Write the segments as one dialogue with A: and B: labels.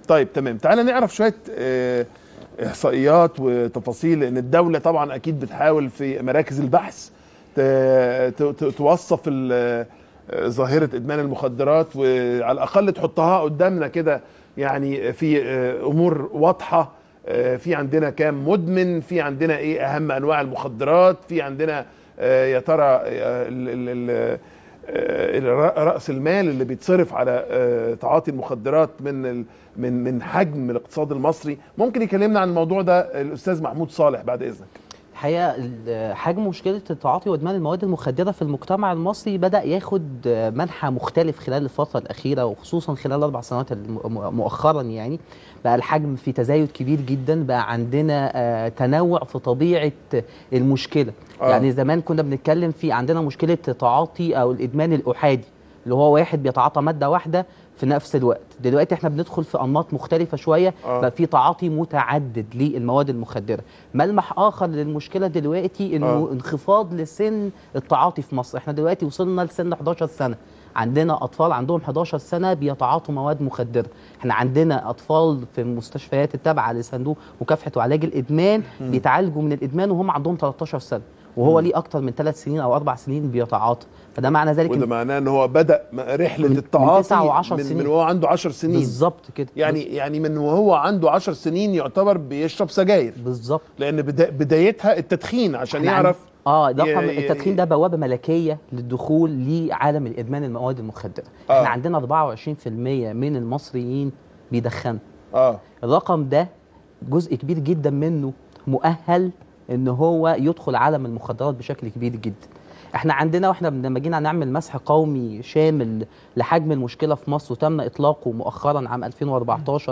A: طيب تمام تعالى نعرف شويه آه، احصائيات وتفاصيل لان الدوله طبعا اكيد بتحاول في مراكز البحث ت- ت- ت- توصف ال- آه، ظاهره ادمان المخدرات وعلى الاقل تحطها قدامنا كده يعني في آه، امور واضحه آه، في عندنا كام مدمن في عندنا ايه اهم انواع المخدرات في عندنا آه، يا ترى آه، ال- ال- ال- آه، الر- راس المال اللي بيتصرف على آه، تعاطي المخدرات من ال- من من حجم الاقتصاد المصري ممكن يكلمنا عن الموضوع ده الاستاذ محمود صالح بعد اذنك
B: الحقيقه ال- حجم مشكله التعاطي وادمان المواد المخدره في المجتمع المصري بدا ياخد منحى مختلف خلال الفتره الاخيره وخصوصا خلال الاربع سنوات الم- مؤخرا يعني بقى الحجم في تزايد كبير جدا بقى عندنا آه، تنوع في طبيعه المشكله
A: آه.
B: يعني زمان كنا بنتكلم في عندنا مشكله تعاطي او الادمان الاحادي اللي هو واحد بيتعاطى ماده واحده في نفس الوقت دلوقتي احنا بندخل في انماط مختلفه شويه
A: آه.
B: بقى في تعاطي متعدد للمواد المخدره ملمح اخر للمشكله دلوقتي انه
A: آه.
B: انخفاض لسن التعاطي في مصر احنا دلوقتي وصلنا لسن 11 سنه عندنا اطفال عندهم 11 سنه بيتعاطوا مواد مخدره احنا عندنا اطفال في المستشفيات التابعه لصندوق مكافحه وعلاج الادمان بيتعالجوا من الادمان وهم عندهم 13 سنه وهو ليه اكتر من ثلاث سنين او اربع سنين بيتعاطى فده معنى ذلك
A: وده
B: إن
A: معناه ان هو بدا م- رحله
B: من- من
A: التعاطي
B: تسعة وعشر
A: من,
B: سنين.
A: من وهو عنده 10 سنين
B: بالظبط كده
A: يعني يعني من وهو عنده 10 سنين يعتبر بيشرب سجاير
B: بالظبط
A: لان بدا بداية التدخين عشان
B: إحنا
A: يعرف
B: عن- اه ده
A: ي-
B: رقم
A: ي-
B: التدخين ده بوابه ملكيه للدخول لعالم الادمان المواد المخدره
A: آه.
B: احنا عندنا 24% من المصريين بيدخنوا
A: اه
B: الرقم ده جزء كبير جدا منه مؤهل ان هو يدخل عالم المخدرات بشكل كبير جدا احنا عندنا واحنا لما جينا نعمل مسح قومي شامل لحجم المشكله في مصر وتم اطلاقه مؤخرا عام 2014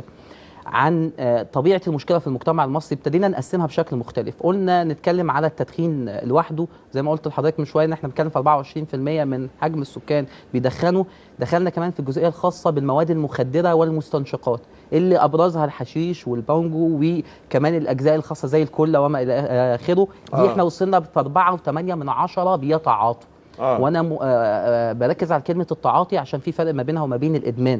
B: عن آه، طبيعه المشكله في المجتمع المصري ابتدينا نقسمها بشكل مختلف قلنا نتكلم على التدخين لوحده زي ما قلت لحضرتك من شويه ان احنا بنتكلم في 24% من حجم السكان بيدخنوا دخلنا كمان في الجزئيه الخاصه بالمواد المخدره والمستنشقات اللي ابرزها الحشيش والبانجو وكمان الاجزاء الخاصه زي الكولا وما الى اخره دي
A: آه.
B: احنا وصلنا في 4.8 من عشرة بيتعاطوا
A: اه
B: وانا م... آه، آه، بركز على كلمه التعاطي عشان في فرق ما بينها وما بين الادمان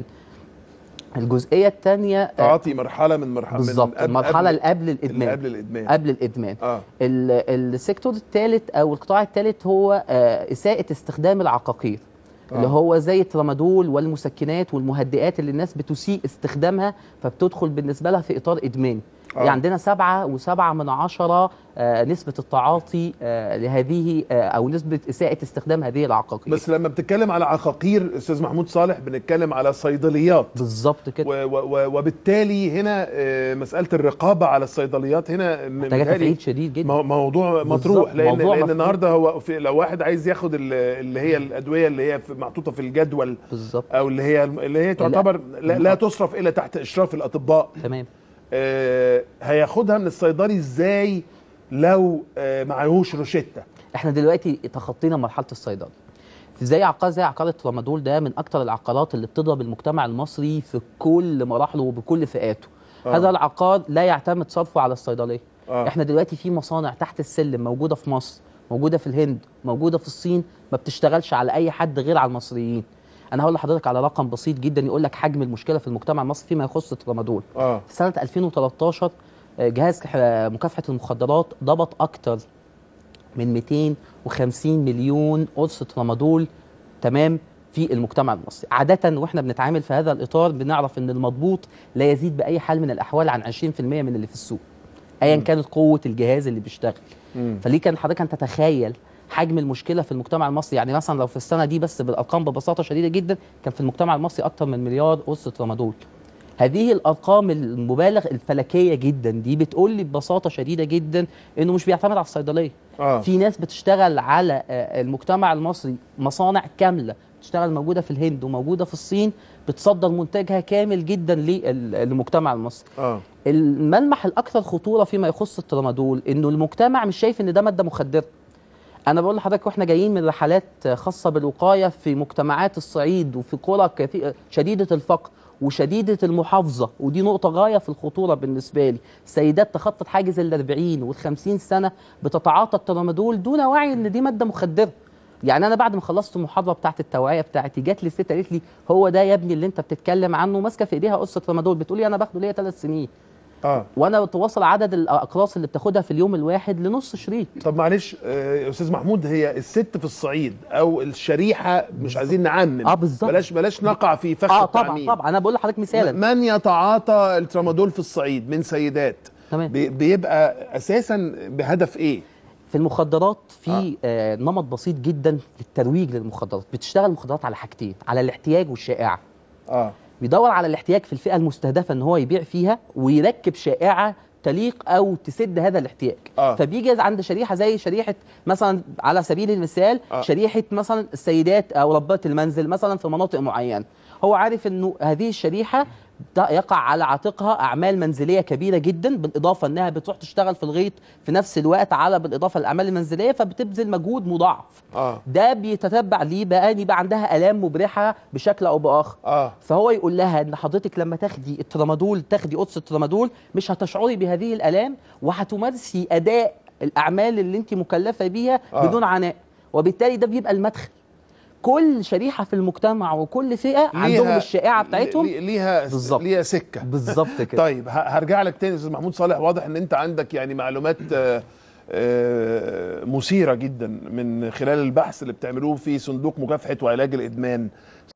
B: الجزئيه الثانيه
A: تعاطي مرحله من مرحله
B: بالظبط
A: من قبل-
B: المرحله اللي
A: قبل
B: قبل الادمان
A: اللي قبل الادمان
B: قبل الادمان
A: اه
B: ال- السيكتور الثالث او القطاع الثالث هو آه، اساءه استخدام العقاقير اللي
A: آه.
B: هو زي الترامادول والمسكنات والمهدئات اللي الناس بتسيء استخدامها فبتدخل بالنسبه لها في اطار ادماني
A: آه.
B: يعني عندنا سبعة وسبعة من عشرة آه، نسبة التعاطي آه، لهذه آه، أو نسبة إساءة استخدام هذه العقاقير
A: بس لما بتتكلم على عقاقير استاذ محمود صالح بنتكلم على صيدليات
B: بالظبط كده
A: و و و وبالتالي هنا آه، مساله الرقابه على الصيدليات هنا
B: محتاجة
A: متهيألي
B: تفعيل شديد جدا
A: مو- موضوع
B: بالظبط،
A: مطروح لان
B: موضوع
A: لان
B: مفروض.
A: النهارده هو في لو واحد عايز ياخد ال- اللي هي الادويه اللي هي في- محطوطه في الجدول
B: بالظبط
A: او اللي هي اللي هي تعتبر لا, لا تصرف الا تحت اشراف الاطباء
B: تمام
A: آه هياخدها من الصيدلي ازاي لو آه معهوش روشته
B: احنا دلوقتي تخطينا مرحله الصيدله زي عقار زي عقار الترامادول ده من اكتر العقارات اللي بتضرب المجتمع المصري في كل مراحله وبكل فئاته
A: آه.
B: هذا العقار لا يعتمد صرفه على الصيدليه
A: آه.
B: احنا دلوقتي في مصانع تحت السلم موجوده في مصر موجوده في الهند موجوده في الصين ما بتشتغلش على اي حد غير على المصريين انا هقول لحضرتك على رقم بسيط جدا يقول لك حجم المشكله في المجتمع المصري فيما يخص الترامادول
A: اه
B: في سنه 2013 آه، جهاز كح- مكافحه المخدرات ضبط اكتر من 250 مليون قرص ترامادول تمام في المجتمع المصري عادة واحنا بنتعامل في هذا الإطار بنعرف أن المضبوط لا يزيد بأي حال من الأحوال عن 20% من اللي في السوق أيا كانت قوة الجهاز اللي بيشتغل
A: مم.
B: فليه كان حضرتك أن تتخيل حجم المشكلة في المجتمع المصري يعني مثلا لو في السنة دي بس بالأرقام ببساطة شديدة جدا كان في المجتمع المصري أكتر من مليار قرص ترامادول هذه الارقام المبالغ الفلكيه جدا دي بتقول لي ببساطه شديده جدا انه مش بيعتمد على الصيدليه
A: اه
B: في ناس بتشتغل على آه، المجتمع المصري مصانع كامله بتشتغل موجوده في الهند وموجوده في الصين بتصدر منتجها كامل جدا لل- للمجتمع المصري
A: اه
B: الملمح الاكثر خطوره فيما يخص الترامادول انه المجتمع مش شايف ان ده ماده مخدره انا بقول لحضرتك واحنا جايين من رحلات خاصه بالوقايه في مجتمعات الصعيد وفي قرى كثي- شديده الفقر وشديده المحافظه ودي نقطه غايه في الخطوره بالنسبه لي سيدات تخطت حاجز ال 40 وال 50 سنه بتتعاطى الترامادول دون وعي ان دي ماده مخدره يعني انا بعد ما خلصت المحاضره بتاعت التوعيه بتاعتي جات لي الست قالت لي هو ده يا ابني اللي انت بتتكلم عنه ماسكه في ايديها قصه رمادول بتقول لي انا باخده ليا ثلاث سنين
A: اه
B: وانا بتوصل عدد الاقراص اللي بتاخدها في اليوم الواحد لنص شريط
A: طب معلش آه، يا استاذ محمود هي الست في الصعيد او الشريحه مش عايزين نعمم
B: اه بالظبط.
A: بلاش بلاش نقع في فخ
B: اه طبعا
A: التعميم
B: طبعا انا بقول لحضرتك مثالا
A: من يتعاطى الترامادول في الصعيد من سيدات
B: تمام.
A: بي- بيبقى اساسا بهدف ايه
B: في المخدرات في آه. نمط بسيط جدا للترويج للمخدرات بتشتغل المخدرات على حاجتين على الاحتياج والشائعه
A: اه
B: بيدور على الاحتياج في الفئه المستهدفه ان هو يبيع فيها ويركب شائعه تليق او تسد هذا الاحتياج
A: آه.
B: فبيجي عند شريحه زي شريحه مثلا على سبيل المثال
A: آه.
B: شريحه مثلا السيدات او ربات المنزل مثلا في مناطق معينه هو عارف انه هذه الشريحه ده يقع على عاتقها اعمال منزليه كبيره جدا بالاضافه انها بتروح تشتغل في الغيط في نفس الوقت على بالاضافه للاعمال المنزليه فبتبذل مجهود مضاعف
A: اه
B: ده بيتتبع ليه بقى ان يبقى عندها الام مبرحه بشكل او باخر
A: اه
B: فهو يقول لها ان حضرتك لما تاخدي الترامادول تاخدي قدس الترامادول مش هتشعري بهذه الالام وهتمارسي اداء الاعمال اللي انت مكلفه بيها
A: آه.
B: بدون عناء وبالتالي ده بيبقى المدخل كل شريحه في المجتمع وكل فئه عندهم
A: ليها-
B: الشائعه بتاعتهم
A: لي- ليها
B: بالظبط.
A: ليها سكه
B: بالظبط كده
A: طيب ه- هرجع لك تاني يا استاذ محمود صالح واضح ان انت عندك يعني معلومات آه، آه، مثيره جدا من خلال البحث اللي بتعملوه في صندوق مكافحه وعلاج الادمان